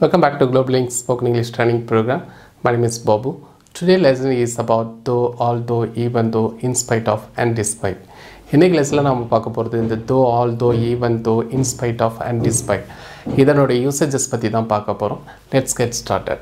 Welcome back to Global Links Spoken English Training Program. My name is Babu. Today lesson is about though, although, even though, in spite of and despite. இன்னைக்கு லெசனில் நம்ம பார்க்க போகிறது இந்த தோ all although even though in spite of and despite இதனுடைய usages பற்றி தான் பார்க்க போகிறோம் லெட்ஸ் கெட் ஸ்டார்டட்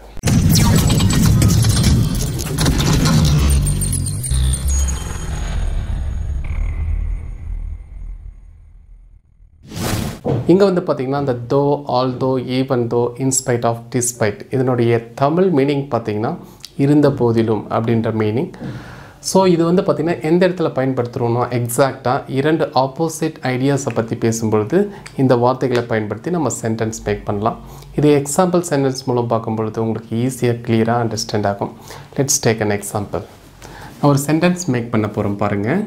இங்கே வந்து பார்த்திங்கன்னா இந்த தோ ஆல் தோ ஈவன் தோ இன்ஸ்பைட் ஆஃப் டிஸ்பைட் இதனுடைய தமிழ் மீனிங் பார்த்திங்கன்னா இருந்த போதிலும் அப்படின்ற மீனிங் ஸோ இது வந்து பார்த்திங்கன்னா எந்த இடத்துல பயன்படுத்துகிறோம்னா எக்ஸாக்டாக இரண்டு ஆப்போசிட் ஐடியாஸை பற்றி பேசும்பொழுது இந்த வார்த்தைகளை பயன்படுத்தி நம்ம சென்டென்ஸ் மேக் பண்ணலாம் இது எக்ஸாம்பிள் சென்டென்ஸ் மூலம் பார்க்கும்பொழுது உங்களுக்கு ஈஸியாக கிளியராக அண்டர்ஸ்டாண்ட் ஆகும் லெட்ஸ் டேக் அன் எக்ஸாம்பிள் நான் ஒரு சென்டென்ஸ் மேக் பண்ண போகிறோம் பாருங்கள்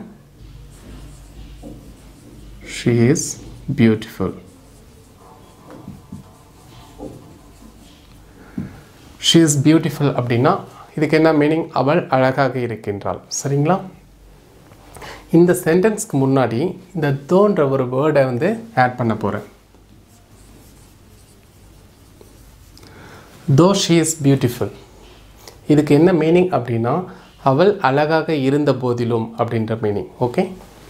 she is beautiful she is beautiful அப்படின்னா இதுக்கு என்ன மீனிங் அவள் அழகாக இருக்கின்றாள் சரிங்களா இந்த சென்டென்ஸ்க்கு முன்னாடி இந்த தோன்ற ஒரு வேர்டை வந்து ஆட் பண்ண போகிறேன் தோ ஷீ இஸ் பியூட்டிஃபுல் இதுக்கு என்ன மீனிங் அப்படின்னா அவள் அழகாக இருந்த போதிலும் அப்படின்ற meaning okay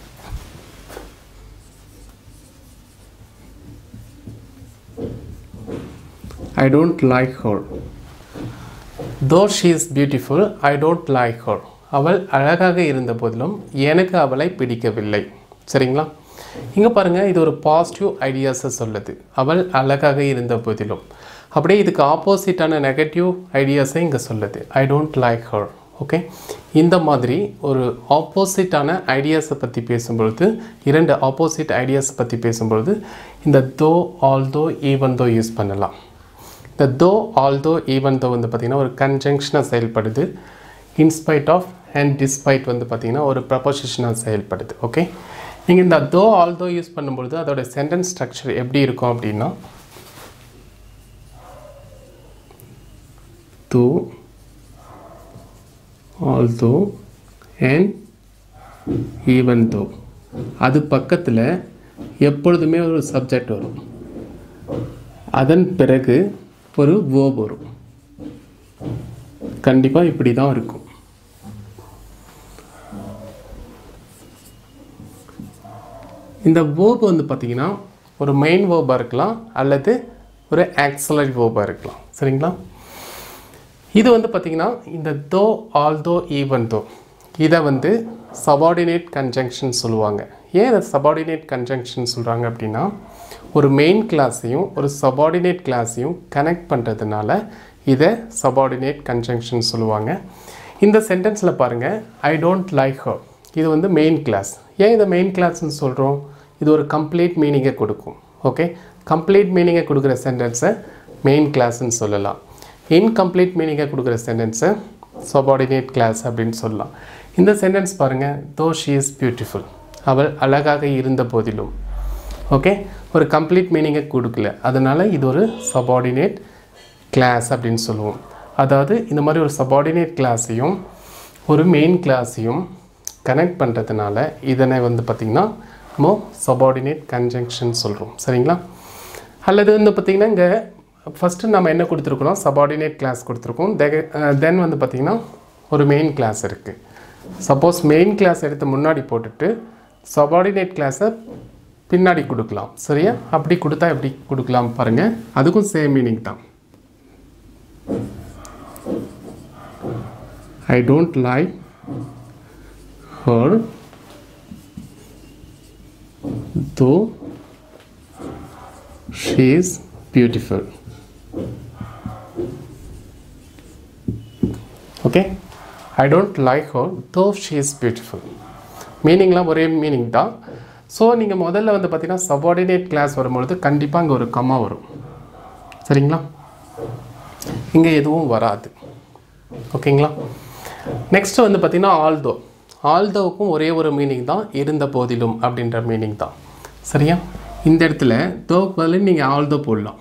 I don't like her though she is beautiful I don't like her அவள் அழகாக இருந்த போதிலும் எனக்கு அவளை பிடிக்கவில்லை சரிங்களா இங்கே பாருங்கள் இது ஒரு பாசிட்டிவ் ஐடியாஸை சொல்லுது அவள் அழகாக இருந்த போதிலும் அப்படியே இதுக்கு ஆப்போசிட்டான நெகட்டிவ் ஐடியாஸை இங்கே சொல்லுது I don't like her okay இந்த மாதிரி ஒரு ஆப்போசிட்டான ஐடியாஸை பற்றி பேசும்பொழுது இரண்டு ஆப்போசிட் ஐடியாஸை பற்றி பேசும்பொழுது இந்த தோ ஆல் தோ ஈவன் தோ யூஸ் பண்ணலாம் இந்த தோ ஆல்தோ ஈவன் தோ வந்து பார்த்திங்கன்னா ஒரு கன்ஜங்ஷனாக செயல்படுது இன்ஸ்பைட் ஆஃப் அண்ட் டிஸ்பைட் வந்து பார்த்திங்கன்னா ஒரு ப்ரப்போசிஷனாக செயல்படுது ஓகே நீங்கள் இந்த தோ ஆல்தோ யூஸ் பண்ணும்பொழுது அதோட சென்டென்ஸ் ஸ்ட்ரக்சர் எப்படி இருக்கும் அப்படின்னா தோ ஆல்தோ அண்ட் ஈவன் தோ அது பக்கத்தில் எப்பொழுதுமே ஒரு சப்ஜெக்ட் வரும் அதன் பிறகு ஒரு வேர்ப் வரும் கண்டிப்பாக இப்படி தான் இருக்கும் இந்த வேர்ப் வந்து பார்த்திங்கன்னா ஒரு மெயின் வேர்பாக இருக்கலாம் அல்லது ஒரு ஆக்சலரி வேர்பாக இருக்கலாம் சரிங்களா இது வந்து பார்த்திங்கன்னா இந்த தோ ஆல் தோ ஈவன் தோ இதை வந்து சபார்டினேட் கன்ஜங்ஷன் சொல்லுவாங்க ஏன் இதை சபார்டினேட் கன்ஜங்ஷன் சொல்கிறாங்க அப்படின்னா ஒரு மெயின் கிளாஸையும் ஒரு சபார்டினேட் கிளாஸையும் கனெக்ட் பண்ணுறதுனால இதை சபார்டினேட் கன்ஜங்ஷன் சொல்லுவாங்க இந்த சென்டென்ஸில் பாருங்கள் ஐ டோன்ட் லைக் ஹர் இது வந்து மெயின் கிளாஸ் ஏன் இதை மெயின் கிளாஸ்ன்னு சொல்கிறோம் இது ஒரு கம்ப்ளீட் மீனிங்கை கொடுக்கும் ஓகே கம்ப்ளீட் மீனிங்கை கொடுக்குற சென்டென்ஸை மெயின் கிளாஸ்ன்னு சொல்லலாம் இன்கம்ப்ளீட் மீனிங்கை கொடுக்குற சென்டென்ஸை சபார்டினேட் கிளாஸ் அப்படின்னு சொல்லலாம் இந்த சென்டென்ஸ் பாருங்கள் தோ ஷீ இஸ் பியூட்டிஃபுல் அவள் அழகாக இருந்த போதிலும் ஓகே ஒரு கம்ப்ளீட் மீனிங்கை கொடுக்கல அதனால் இது ஒரு சபார்டினேட் கிளாஸ் அப்படின்னு சொல்லுவோம் அதாவது இந்த மாதிரி ஒரு சபார்டினேட் கிளாஸையும் ஒரு மெயின் கிளாஸையும் கனெக்ட் பண்ணுறதுனால இதனை வந்து பார்த்திங்கன்னா நம்ம சபார்டினேட் கன்ஜங்ஷன் சொல்கிறோம் சரிங்களா அல்லது வந்து பார்த்திங்கன்னா இங்கே ஃபஸ்ட்டு நம்ம என்ன கொடுத்துருக்கோம் சபார்டினேட் கிளாஸ் கொடுத்துருக்கோம் தென் வந்து பார்த்திங்கன்னா ஒரு மெயின் கிளாஸ் இருக்குது சப்போஸ் மெயின் கிளாஸ் எடுத்து முன்னாடி போட்டுட்டு சபார்டினேட் கிளாஸை பின்னாடி கொடுக்கலாம் சரியா அப்படி கொடுத்தா எப்படி கொடுக்கலாம் பாருங்கள் அதுக்கும் சேம் மீனிங் தான் I don't like her though she is beautiful okay I don't like her though she is beautiful மீனிங்லாம் ஒரே மீனிங் தான் ஸோ நீங்கள் முதல்ல வந்து பார்த்தீங்கன்னா சபார்டினேட் கிளாஸ் வரும்பொழுது கண்டிப்பாக அங்கே ஒரு கம்மா வரும் சரிங்களா இங்கே எதுவும் வராது ஓகேங்களா நெக்ஸ்ட் வந்து பார்த்திங்கன்னா ஆல்தோ ஆல்தோவுக்கும் ஒரே ஒரு மீனிங் தான் இருந்த போதிலும் அப்படின்ற மீனிங் தான் சரியா இந்த இடத்துல தோக்கு பதில் நீங்கள் ஆல்தோ போடலாம்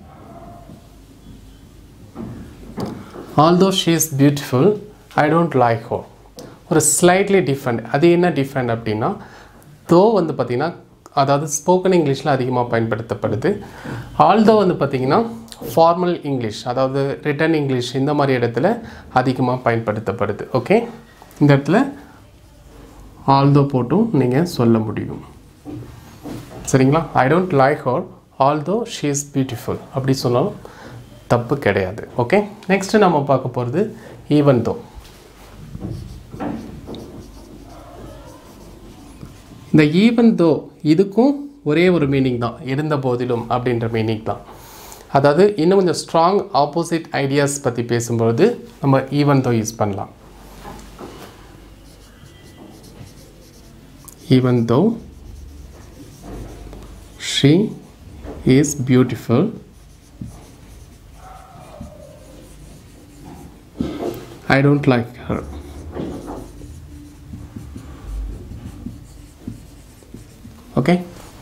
although she is beautiful I don't like her ஒரு ஸ்லைட்லி டிஃப்ரெண்ட் அது என்ன டிஃப்ரெண்ட் அப்படின்னா தோ வந்து பார்த்திங்கன்னா அதாவது ஸ்போக்கன் இங்கிலீஷில் அதிகமாக பயன்படுத்தப்படுது ஆல்தோ வந்து பார்த்திங்கன்னா ஃபார்மல் இங்கிலீஷ் அதாவது ரிட்டன் இங்கிலீஷ் இந்த மாதிரி இடத்துல அதிகமாக பயன்படுத்தப்படுது ஓகே இந்த இடத்துல ஆல்தோ போட்டும் நீங்கள் சொல்ல முடியும் சரிங்களா I don't like her although she is beautiful அப்படி சொன்னாலும் தப்பு கிடையாது ஓகே நெக்ஸ்ட்டு நம்ம பார்க்க போகிறது ஈவன் தோ இந்த ஈவன் தோ இதுக்கும் ஒரே ஒரு மீனிங் தான் இருந்த போதிலும் அப்படின்ற மீனிங் தான் அதாவது இன்னும் கொஞ்சம் ஸ்ட்ராங் ஆப்போசிட் ஐடியாஸ் பற்றி பேசும்பொழுது நம்ம ஈவன் தோ யூஸ் பண்ணலாம் even though she is beautiful I don't like her okay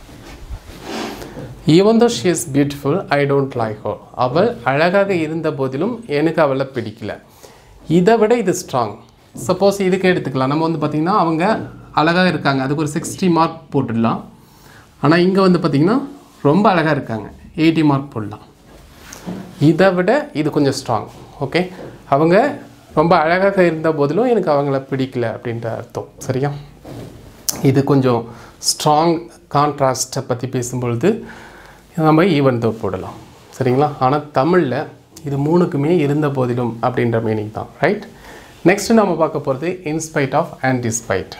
even though she is beautiful I don't like her அவள் அழகாக இருந்த போதிலும் எனக்கு அவளை பிடிக்கல இதை விட இது ஸ்ட்ராங் சப்போஸ் இதுக்கு எடுத்துக்கலாம் நம்ம வந்து பார்த்திங்கன்னா அவங்க அழகாக இருக்காங்க அதுக்கு ஒரு சிக்ஸ்டி மார்க் போட்டுடலாம் ஆனால் இங்கே வந்து பார்த்திங்கன்னா ரொம்ப அழகாக இருக்காங்க எயிட்டி மார்க் போடலாம் இதை விட இது கொஞ்சம் ஸ்ட்ராங் ஓகே அவங்க ரொம்ப அழகாக இருந்த போதிலும் எனக்கு அவங்கள பிடிக்கல அப்படின்ற அர்த்தம் சரியா இது கொஞ்சம் ஸ்ட்ராங் கான்ட்ராஸ்ட்டை பற்றி பேசும்பொழுது நம்ம ஈவன் தோ போடலாம் சரிங்களா ஆனால் தமிழில் இது மூணுக்குமே இருந்த போதிலும் அப்படின்ற மீனிங் தான் ரைட் நெக்ஸ்ட் நம்ம பார்க்க போகிறது in spite of and despite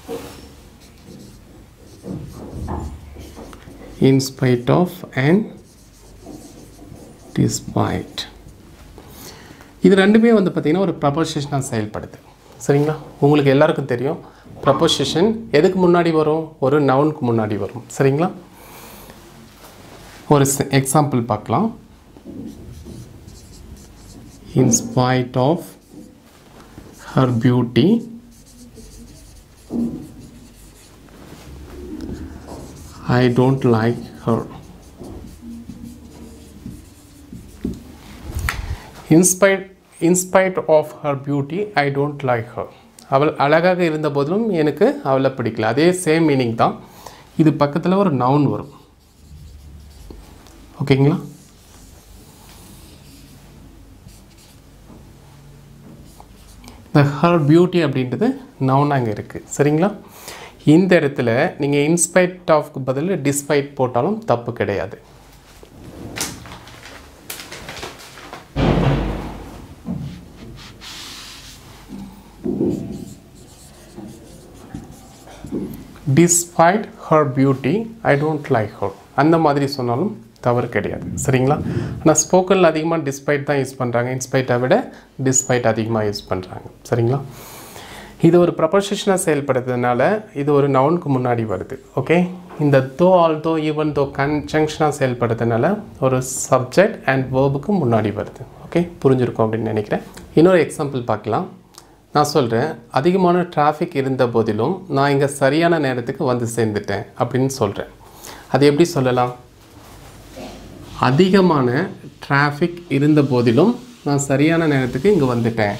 in spite of and despite இது ரெண்டுமே வந்து பார்த்திங்கன்னா ஒரு ப்ரப்போசிஷனாக செயல்படுது சரிங்களா உங்களுக்கு எல்லாருக்கும் தெரியும் ப்ரப்போசிஷன் எதுக்கு முன்னாடி வரும் ஒரு நவுனுக்கு முன்னாடி வரும் சரிங்களா ஒரு எக்ஸாம்பிள் பார்க்கலாம் in spite of her beauty I don't like her. In spite, in spite of her beauty, I don't like her. அவள் அழகாக இருந்த போதிலும் எனக்கு அவளை பிடிக்கல அதே சேம் மீனிங் தான் இது பக்கத்தில் ஒரு நவுன் வரும் ஓகேங்களா இந்த ஹர் பியூட்டி அப்படின்றது நவுன் அங்கே இருக்குது சரிங்களா இந்த இடத்துல நீங்கள் இன்ஸ்பைட் ஆஃப்க்கு பதில் டிஸ்பைட் போட்டாலும் தப்பு கிடையாது despite her beauty I don't like her அந்த மாதிரி சொன்னாலும் தவறு கிடையாது சரிங்களா ஆனால் ஸ்போக்கனில் அதிகமாக டிஸ்பைட் தான் யூஸ் பண்ணுறாங்க இன்ஸ்பைட்டை விட டிஸ்பைட் அதிகமாக யூஸ் பண்ணுறாங்க சரிங்களா இது ஒரு ப்ரப்போசிஷனாக செயல்படுறதுனால இது ஒரு நவுனுக்கு முன்னாடி வருது ஓகே இந்த தோ ஆல்தோ ஈவன் தோ கன்ஜங்ஷனாக செயல்படுறதுனால ஒரு சப்ஜெக்ட் அண்ட் வேர்புக்கு முன்னாடி வருது ஓகே புரிஞ்சிருக்கும் அப்படின்னு நினைக்கிறேன் இன்னொரு எக்ஸாம்பிள் பார்க்கலாம் நான் சொல்கிறேன் அதிகமான டிராஃபிக் இருந்த போதிலும் நான் இங்கே சரியான நேரத்துக்கு வந்து சேர்ந்துட்டேன் அப்படின்னு சொல்கிறேன் அது எப்படி சொல்லலாம் அதிகமான டிராஃபிக் இருந்த போதிலும் நான் சரியான நேரத்துக்கு இங்கே வந்துட்டேன்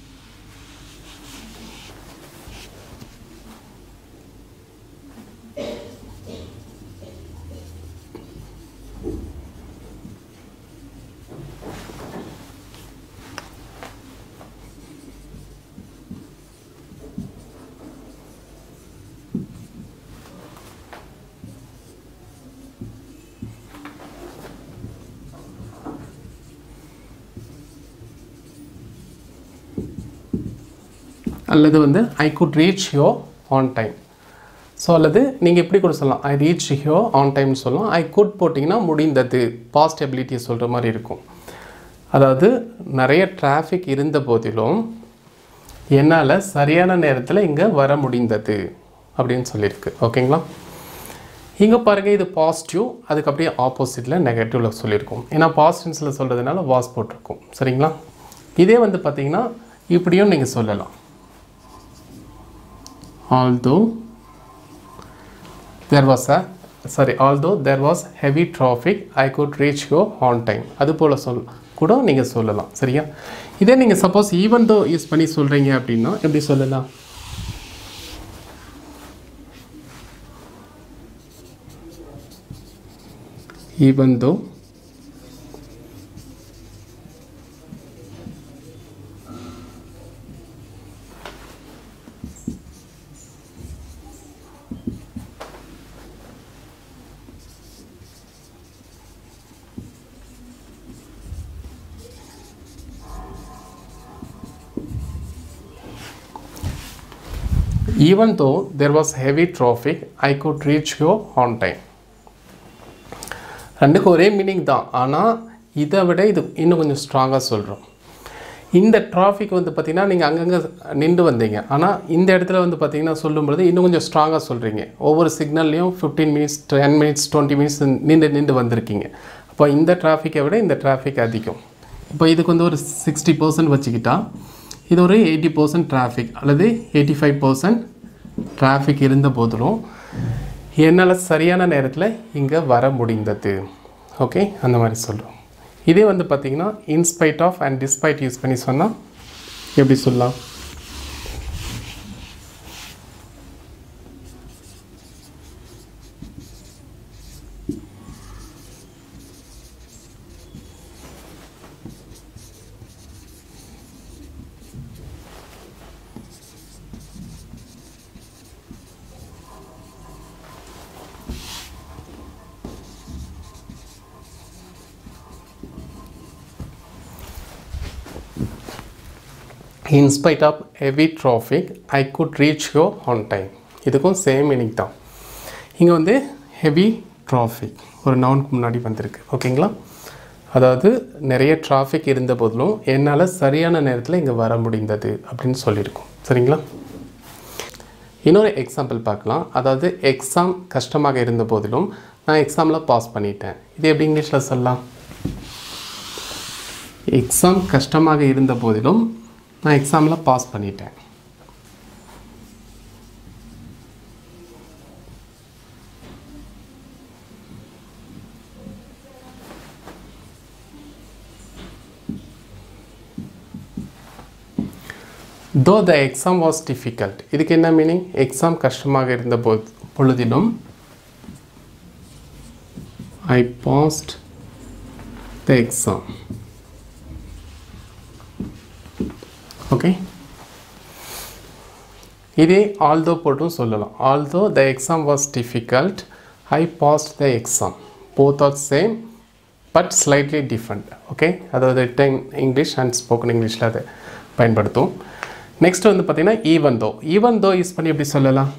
அல்லது வந்து I could reach you on time so அல்லது நீங்கள் எப்படி கூட சொல்லலாம் ஐ ரீச் ஹியோ ஆன் டைம்னு சொல்லலாம் ஐ குட் போட்டிங்கன்னா முடிந்தது பாஸ்ட் எபிலிட்டியை சொல்கிற மாதிரி இருக்கும் அதாவது நிறைய டிராஃபிக் இருந்த போதிலும் என்னால் சரியான நேரத்தில் இங்கே வர முடிந்தது அப்படின்னு சொல்லியிருக்கு ஓகேங்களா இங்கே பாருங்கள் இது பாசிட்டிவ் அதுக்கு அப்படியே ஆப்போசிட்டில் நெகட்டிவில் சொல்லியிருக்கோம் ஏன்னா பாசிட்டிவ்ஸில் சொல்கிறதுனால வாஸ் போட்டிருக்கும் சரிங்களா இதே வந்து பார்த்தீங்கன்னா இப்படியும் நீங்கள் சொல்லலாம் although there was a sorry although there was heavy traffic i could reach you on time அது போல் சொல் கூட நீங்கள் சொல்லலாம் சரியா இதே நீங்கள் சப்போஸ் ஈவன் தோ யூஸ் பண்ணி சொல்கிறீங்க அப்படின்னா எப்படி சொல்லலாம் even though even though there was heavy traffic I could reach you on time ரெண்டுக்கும் ஒரே மீனிங் தான் ஆனால் இதை விட இது இன்னும் கொஞ்சம் ஸ்ட்ராங்காக சொல்கிறோம் இந்த டிராஃபிக் வந்து பார்த்திங்கன்னா நீங்கள் அங்கங்கே நின்று வந்தீங்க ஆனால் இந்த இடத்துல வந்து பார்த்திங்கன்னா சொல்லும்பொழுது இன்னும் கொஞ்சம் ஸ்ட்ராங்காக சொல்கிறீங்க ஒவ்வொரு சிக்னல்லையும் fifteen minutes ten minutes twenty minutes நின்று நின்று வந்திருக்கீங்க அப்போ இந்த டிராஃபிக்கை விட இந்த டிராஃபிக் அதிகம் இப்போ இதுக்கு வந்து ஒரு சிக்ஸ்டி பர்சன்ட் வச்சுக்கிட்டா இது ஒரு எயிட்டி பர்சன்ட் டிராஃபிக் அல்லது எயிட்டி ஃபைவ் பர்சன்ட் டிராஃபிக் இருந்த போதிலும் என்னால் சரியான நேரத்தில் இங்கே வர முடிந்தது ஓகே அந்த மாதிரி சொல்கிறோம் இதே வந்து பார்த்தீங்கன்னா in spite of and despite use பண்ணி சொன்னால் எப்படி சொல்லலாம் in spite of heavy traffic I could reach you on time இதுக்கும் சேம் மீனிங் தான் இங்கே வந்து ஹெவி டிராஃபிக் ஒரு நவுனுக்கு முன்னாடி வந்திருக்கு ஓகேங்களா அதாவது நிறைய டிராஃபிக் இருந்த போதிலும் என்னால் சரியான நேரத்தில் இங்கே வர முடிந்தது அப்படின்னு சொல்லியிருக்கோம் சரிங்களா இன்னொரு எக்ஸாம்பிள் பார்க்கலாம் அதாவது எக்ஸாம் கஷ்டமாக இருந்த போதிலும் நான் எக்ஸாமில் பாஸ் பண்ணிட்டேன் இது எப்படி இங்கிலீஷில் சொல்லலாம் எக்ஸாம் கஷ்டமாக இருந்த போதிலும் நான் எக்ஸாமில் பாஸ் பண்ணிட்டேன் தோ த எக்ஸாம் வாஸ் டிஃபிகல்ட் இதுக்கு என்ன மீனிங் எக்ஸாம் கஷ்டமாக இருந்த போது பொழுதிலும் I passed the exam okay இதே ஆல்தோ போட்டும் சொல்லலாம் although the exam was difficult I passed the exam both are same but slightly different okay அதாவது ரிட்டன் இங்கிலீஷ் அண்ட் ஸ்போக்கன் இங்கிலீஷில் அதை பயன்படுத்தும் நெக்ஸ்ட் வந்து பார்த்தீங்கன்னா ஈவன் தோ ஈவன் தோ யூஸ் பண்ணி எப்படி சொல்லலாம்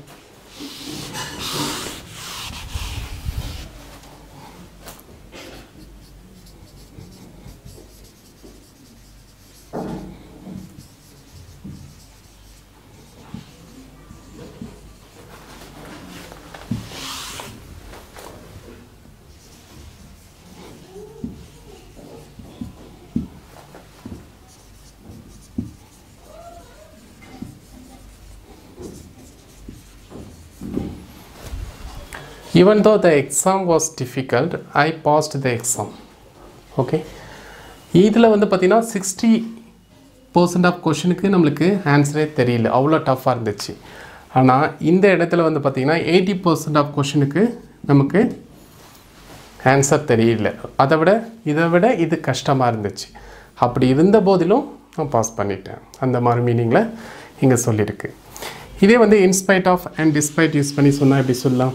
even though the exam was difficult i passed the exam okay இதில் வந்து பார்த்தீங்கன்னா சிக்ஸ்டி பர்சன்ட் ஆஃப் கொஷனுக்கு நம்மளுக்கு ஆன்சரே தெரியல அவ்வளோ டஃப்பாக இருந்துச்சு ஆனால் இந்த இடத்துல வந்து பார்த்தீங்கன்னா எயிட்டி பர்சன்ட் ஆஃப் கொஷனுக்கு நமக்கு ஆன்சர் தெரியல அதை விட இதை விட இது கஷ்டமாக இருந்துச்சு அப்படி இருந்த போதிலும் நான் பாஸ் பண்ணிட்டேன் அந்த மாதிரி மீனிங்கில் இங்கே சொல்லியிருக்கு இதே வந்து in spite of and despite use பண்ணி சொன்னால் எப்படி சொல்லலாம்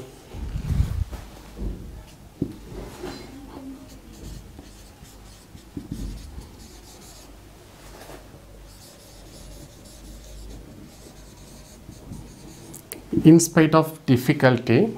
in spite of difficulty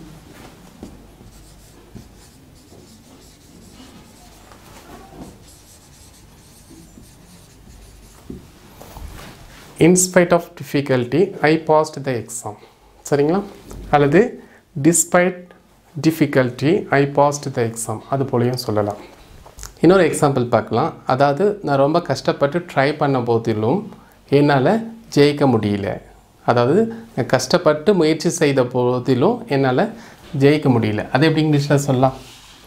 in spite of difficulty i passed the exam சரிங்களா அல்லது despite difficulty i passed the exam அது போலையும் சொல்லலாம் இன்னொரு எக்ஸாம்பிள் பார்க்கலாம் அதாவது நான் ரொம்ப கஷ்டப்பட்டு ட்ரை பண்ண போதிலும் என்னால் ஜெயிக்க முடியல அதாவது நான் கஷ்டப்பட்டு முயற்சி செய்த போதிலும் என்னால் ஜெயிக்க முடியல அது எப்படி இங்கிலீஷில் சொல்லலாம்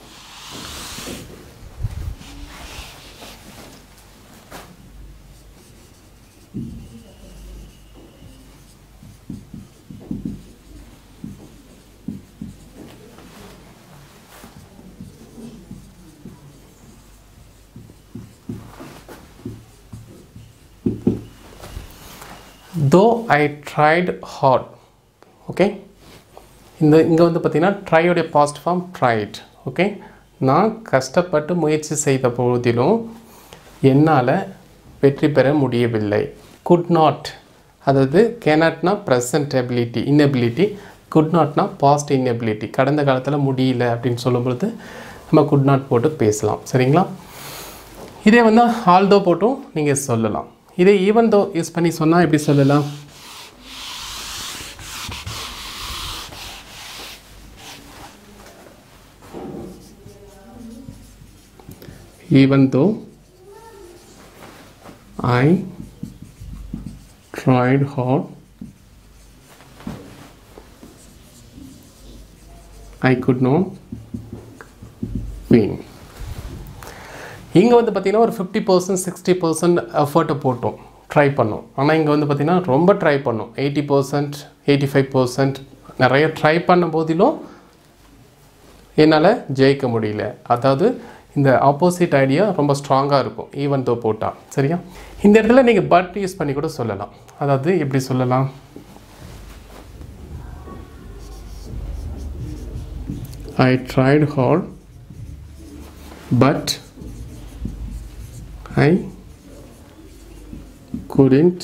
தோ ஐ ட்ரைட் ஹார்ட் ஓகே இந்த இங்கே வந்து பார்த்தீங்கன்னா ட்ரையோடைய பாஸ்ட் ஃபார்ம் ட்ரைட் ஓகே நான் கஷ்டப்பட்டு முயற்சி செய்த போதிலும் என்னால் வெற்றி பெற முடியவில்லை குட் நாட் அதாவது கேனாட்னா ப்ரெசன்ட் எபிலிட்டி இன்னபிலிட்டி குட் நாட்னா பாஸ்ட் இன்னபிலிட்டி கடந்த காலத்தில் முடியல அப்படின்னு சொல்லும்பொழுது நம்ம குட் நாட் போட்டு பேசலாம் சரிங்களா இதே வந்து ஆல்தோ போட்டும் நீங்கள் சொல்லலாம் இதே ஈவன் தோ யூஸ் பண்ணி சொன்னால் எப்படி சொல்லலாம் even though I tried hard, I could not win. இங்கே வந்து பார்த்தீங்கன்னா ஒரு ஃபிஃப்டி பர்சன்ட் சிக்ஸ்டி பர்சன்ட் எஃபர்ட்டை போட்டோம் ட்ரை பண்ணோம் ஆனால் இங்கே வந்து பார்த்தீங்கன்னா ரொம்ப ட்ரை பண்ணோம் eighty percent eighty five percent நிறைய ட்ரை பண்ண போதிலும் என்னால் ஜெயிக்க முடியல அதாவது இந்த ஆப்போசிட் ஐடியா ரொம்ப ஸ்ட்ராங்காக இருக்கும் ஈவன் தோ போட்டால் சரியா இந்த இடத்துல நீங்கள் பட் யூஸ் பண்ணி கூட சொல்லலாம் அதாவது எப்படி சொல்லலாம் I tried hard but I couldn't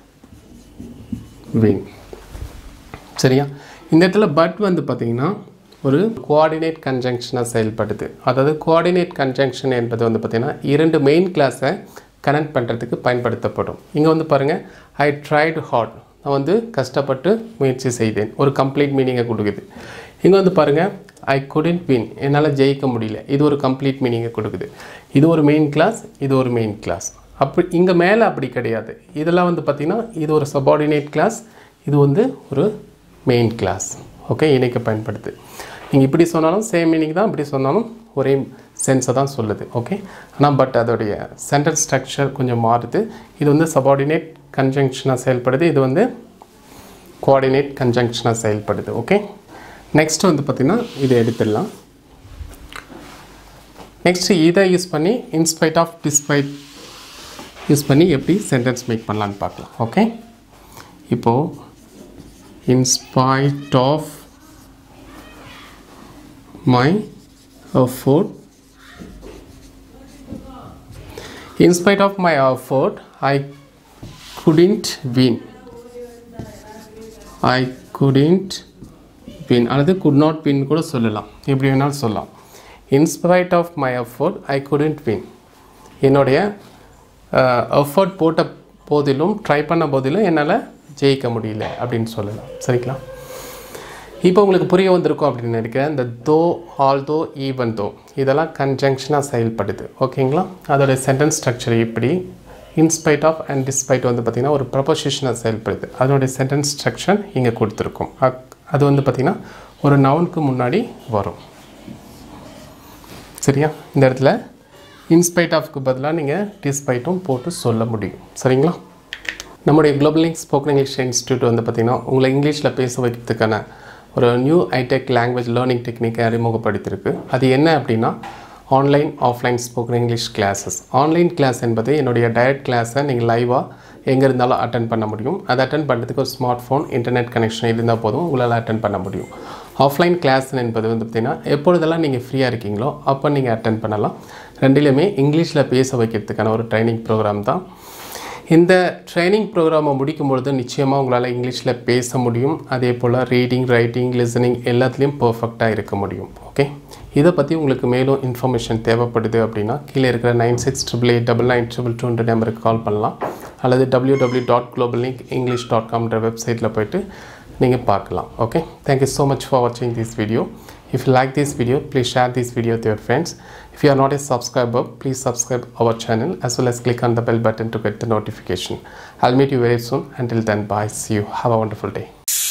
win சரியா இந்த இடத்துல பட் வந்து பார்த்தீங்கன்னா ஒரு கோஆர்டினேட் கன்ஜங்ஷனாக செயல்படுது அதாவது கோஆர்டினேட் கன்ஜங்ஷன் என்பது வந்து பார்த்திங்கன்னா இரண்டு மெயின் கிளாஸை கனெக்ட் பண்ணுறதுக்கு பயன்படுத்தப்படும் இங்கே வந்து பாருங்கள் ஐ ட்ரைடு ஹார்ட் நான் வந்து கஷ்டப்பட்டு முயற்சி செய்தேன் ஒரு கம்ப்ளீட் மீனிங்கை கொடுக்குது இங்கே வந்து பாருங்கள் ஐ குடன்ட் வின் என்னால் ஜெயிக்க முடியல இது ஒரு கம்ப்ளீட் மீனிங்கை கொடுக்குது இது ஒரு மெயின் கிளாஸ் இது ஒரு மெயின் கிளாஸ் அப்படி இங்கே மேலே அப்படி கிடையாது இதெல்லாம் வந்து பார்த்திங்கன்னா இது ஒரு சபார்டினேட் கிளாஸ் இது வந்து ஒரு மெயின் கிளாஸ் ஓகே இணைக்க பயன்படுது நீங்கள் இப்படி சொன்னாலும் சேம் மீனிங் தான் இப்படி சொன்னாலும் ஒரே சென்ஸை தான் சொல்லுது ஓகே ஆனால் பட் அதோடைய சென்டென்ஸ் ஸ்ட்ரக்சர் கொஞ்சம் மாறுது இது வந்து சபார்டினேட் கன்ஜங்ஷனாக செயல்படுது இது வந்து கோஆர்டினேட் கன்ஜங்ஷனாக செயல்படுது ஓகே நெக்ஸ்ட் வந்து பார்த்திங்கன்னா இதை எடுத்துடலாம் நெக்ஸ்ட்டு இதை யூஸ் பண்ணி இன்ஸ்பைட் ஆஃப் டிஸ்பைட் யூஸ் பண்ணி எப்படி சென்டென்ஸ் மேக் பண்ணலான்னு பார்க்கலாம் ஓகே இப்போது in spite of my effort in spite of my effort i couldn't win i couldn't win அல்லது could not win கூட சொல்லலாம் எப்படி வேணாலும் சொல்லலாம் in spite of my effort i couldn't win என்னுடைய எஃபர்ட் போட்ட போதிலும் ட்ரை பண்ண போதிலும் என்னால் ஜெயிக்க முடியல அப்படின்னு சொல்லலாம் சரிங்களா இப்போ உங்களுக்கு புரிய வந்திருக்கும் அப்படின்னு நினைக்கிறேன் இந்த தோ ஆல் தோ ஈவன் தோ இதெல்லாம் கன்ஜங்ஷனாக செயல்படுது ஓகேங்களா அதோடைய சென்டென்ஸ் ஸ்ட்ரக்சர் இப்படி இன்ஸ்பைட் ஆஃப் அண்ட் டிஸ்பைட் வந்து பார்த்திங்கன்னா ஒரு ப்ரொபோசிஷனாக செயல்படுது அதனுடைய சென்டென்ஸ் ஸ்ட்ரக்சர் இங்கே கொடுத்துருக்கோம் அக்- அது வந்து பார்த்திங்கன்னா ஒரு நவுனுக்கு முன்னாடி வரும் சரியா இந்த இடத்துல இன்ஸ்பைட் ஆஃப்க்கு பதிலாக நீங்கள் டிஸ்பைட்டும் போட்டு சொல்ல முடியும் சரிங்களா நம்முடைய Global Link spoken English institute வந்து பார்த்திங்கன்னா உங்களை இங்கிலீஷில் பேச வைக்கிறதுக்கான ஒரு நியூ ஐடெக் லாங்குவேஜ் லேர்னிங் டெக்னிக்கை அறிமுகப்படுத்தியிருக்கு அது என்ன அப்படின்னா online offline spoken English classes online class என்பது என்னுடைய டைரக்ட் கிளாஸை நீங்கள் லைவாக எங்கே இருந்தாலும் அட்டன் பண்ண முடியும் அதை அட்டன் பண்ணுறதுக்கு ஒரு ஸ்மார்ட் ஃபோன் இன்டர்நெட் கனெக்ஷன் இருந்தால் போதும் உங்களால் அட்டன் பண்ண முடியும் ஆஃப்லைன் கிளாஸ் என்பது வந்து பார்த்திங்கன்னா எப்பொழுதெல்லாம் நீங்கள் ஃப்ரீயாக இருக்கீங்களோ அப்போ நீங்கள் அட்டன் பண்ணலாம் ரெண்டுலேயுமே இங்கிலீஷில் பேச வைக்கிறதுக்கான ஒரு ட்ரைனிங் ப்ரோக்ராம் தான் இந்த ட்ரைனிங் ப்ரோக்ராமை முடிக்கும் பொழுது நிச்சயமாக உங்களால் இங்கிலீஷில் பேச முடியும் அதே போல் ரீடிங் ரைட்டிங் லிசனிங் எல்லாத்துலேயும் பர்ஃபெக்டாக இருக்க முடியும் ஓகே இதை பற்றி உங்களுக்கு மேலும் இன்ஃபர்மேஷன் தேவைப்படுது அப்படின்னா கீழே இருக்கிற nine six triple eight double nine triple டூன்ற நம்பருக்கு கால் பண்ணலாம் அல்லது W W dot Global Link English dot காம்ன்ற வெப்சைட்டில் போயிட்டு நீங்கள் பார்க்கலாம் okay thank you so much for வாட்சிங் this video If you like this video, please share this video with your friends. If you are not a subscriber, please subscribe our channel as well as click on the bell button to get the notification. I'll meet you very soon. Until then, bye. See you. Have a wonderful day.